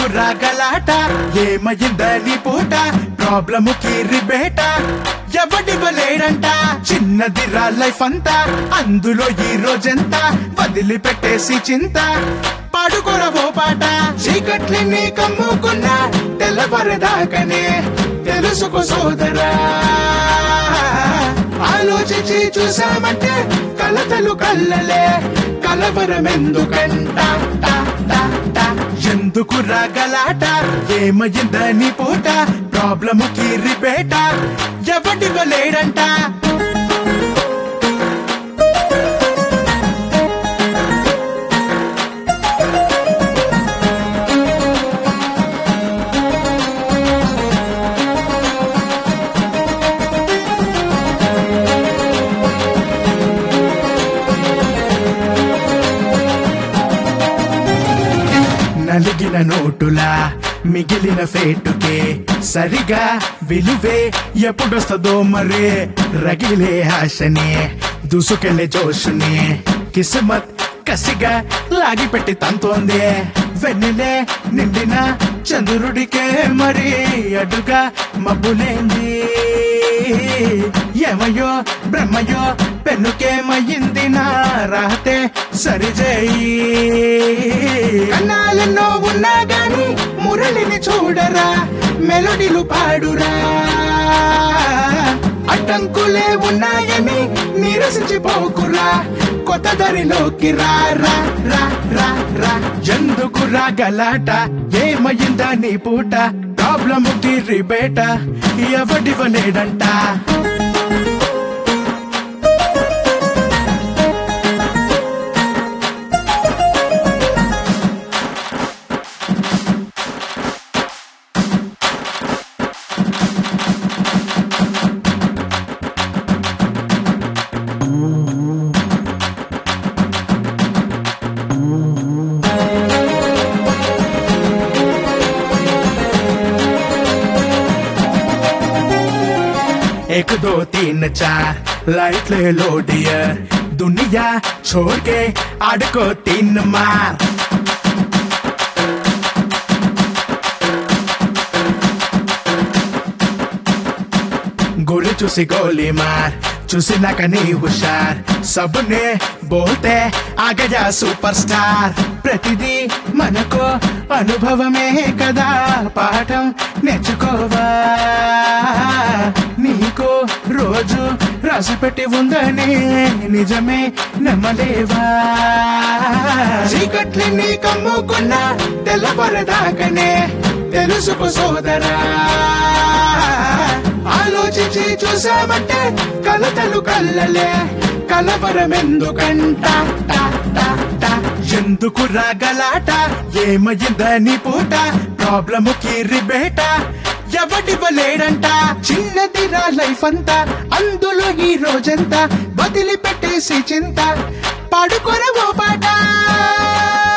ఎందుకు రాగలాట ఏమయ్యిందని పూట ప్రాబ్లము రిబేట ఎవడివ్వలేడంట చిన్నది రా లైఫ్ అంతా అందులో ఈ రోజంతా వదిలిపెట్టేసి చింత పాడుకోరవో పాట చీకట్లని కమ్ముకున్నా తెల్లవరదాకనే తెలుసుకో సోదరా ఆలోచించి చూసామంటే కలతలు కల్లలే కలవరమెందుకంట టా, టా, టా. ఎందుకు రాగలాట ఏమయ్యిందని పూట ప్రాబ్లము రిబేట ఎవడివ్వలేడంట నలిగిన నోటులా మిగిలిన ఫేటుకే సరిగా విలువే ఎప్పుడొస్తుందో మరే రగిలే ఆశనే దూసుకెళ్లే జోషునే కిస్మత్ కసిగా లాగిపెట్టి తంతోంది వెన్నెలే నిండిన చంద్రుడికే మరి అడుగా మబ్బులేంది ఏమయ్యో బ్రహ్మయ్యో పెన్నుకేమయ్యింది నా రాతే సరిచేయి కన్నాలెన్నో ఉన్నా గాని మురళిని చూడరా మెలోడీలు పాడురా అడ్డంకులే ఉన్నాయని నిరసించిపోకురా కొత్త దారిలోకి రా రా రా రా రా ఎందుకు రాగలాట ఏమయ్యిందా నీ పూట ప్రాబ్లము రిబేట ఎవడివ్వలేడంట एक दो तीन चार लाइट ले लो डियर दुनिया छोड़ के आड़ को तीन मार गोली चूसी गोली मार చూసినాక నీ హుషార్ సబునే బోల్తే ఆగజా సూపర్ స్టార్ ప్రతిదీ మనకు అనుభవమే కదా పాఠం నేర్చుకోవా నీకు రోజు రాసిపెట్టి ఉందని నిజమే నమ్మలేవా చీకట్లని కమ్ముకున్న తెల్లవరదాకనే తెలుసుకో సోదరా ఆలోచించి చూసామంటే కలతలు కల్లలే కలవరమెందుకంట టా, టా, టా. ఎందుకు రాగలాట ఏమయ్యిందని పూట ప్రాబ్లము రిబేట ఎవడివ్వలేడంట చిన్నది రా లైఫ్ అంతా అందులో ఈ రోజంతా వదిలిపెట్టేసి చింత పడుకొరవో పాట